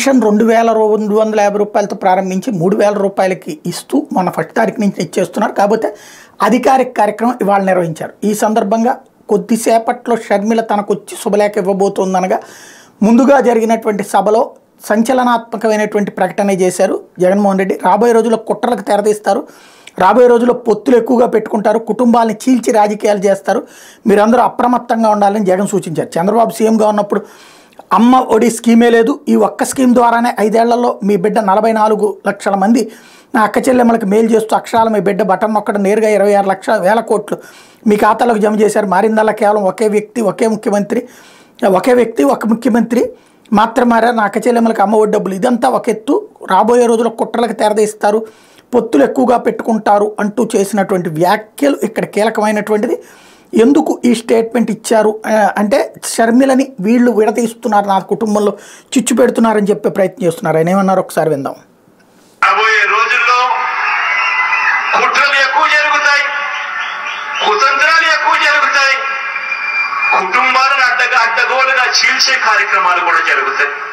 pension రెండు వేల రెండు వందల యాభై రూపాయలతో ప్రారంభించి మూడు వేల రూపాయలకి ఇస్తూ మన ఫస్ట్ తారీఖు నుంచి ఇచ్చేస్తున్నారు కాకపోతే అధికారిక కార్యక్రమం ఇవాళ నిర్వహించారు ఈ సందర్భంగా కొద్దిసేపట్లో షర్మిల తనకు వచ్చి శుభలేఖ ఇవ్వబోతోందనగా ముందుగా జరిగినటువంటి సభలో సంచలనాత్మకమైనటువంటి ప్రకటన చేశారు జగన్మోహన్ రెడ్డి రాబోయే రోజుల్లో కుట్రలకు తెరదీస్తారు రాబోయే రోజుల్లో పొత్తులు ఎక్కువగా పెట్టుకుంటారు కుటుంబాలని చీల్చి రాజకీయాలు చేస్తారు మీరందరూ అప్రమత్తంగా ఉండాలని జగన్ సూచించారు చంద్రబాబు సీఎంగా ఉన్నప్పుడు అమ్మ ఒడి స్కీమే లేదు ఈ ఒక్క స్కీమ్ ద్వారానే ఐదేళ్లలో మీ బిడ్డ నలభై నాలుగు లక్షల మంది నా అక్క చెల్లెమ్మలకు మేలు చేస్తూ అక్షరాల మీ బిడ్డ బటన్ నొక్కడం నేరుగా ఇరవై ఆరు లక్షల వేల కోట్లు మీ ఖాతాలోకి జమ చేశారు మారిందల్లా కేవలం ఒకే వ్యక్తి ఒకే ముఖ్యమంత్రి ఒకే వ్యక్తి ఒక ముఖ్యమంత్రి మాత్రమే నా అక్క చెల్లెమ్మలకు అమ్మ ఒడి డబ్బులు ఇదంతా ఒక ఎత్తు రాబోయే రోజుల్లో కుట్రలకు తెరదీస్తారు పొత్తులు ఎక్కువగా పెట్టుకుంటారు అంటూ చేసినటువంటి వ్యాఖ్యలు ఇక్కడ కీలకమైనటువంటిది ఎందుకు ఈ స్టేట్మెంట్ ఇచ్చారు ఆ, అంటే షర్మిలని వీళ్ళు విడతీస్తున్నారు నా కుటుంబంలో చిచ్చు పెడుతున్నారని చెప్పే ప్రయత్నం చేస్తున్నారు ఆయన ఏమన్నారు ఒకసారి విందాం రాబోయే రోజుల్లో కుట్రలు ఎక్కువ జరుగుతాయి కుతంత్రాలు ఎక్కువ జరుగుతాయి కుటుంబాలను అడ్డగా అడ్డగోలుగా చీల్చే కార్యక్రమాలు కూడా జరుగుతాయి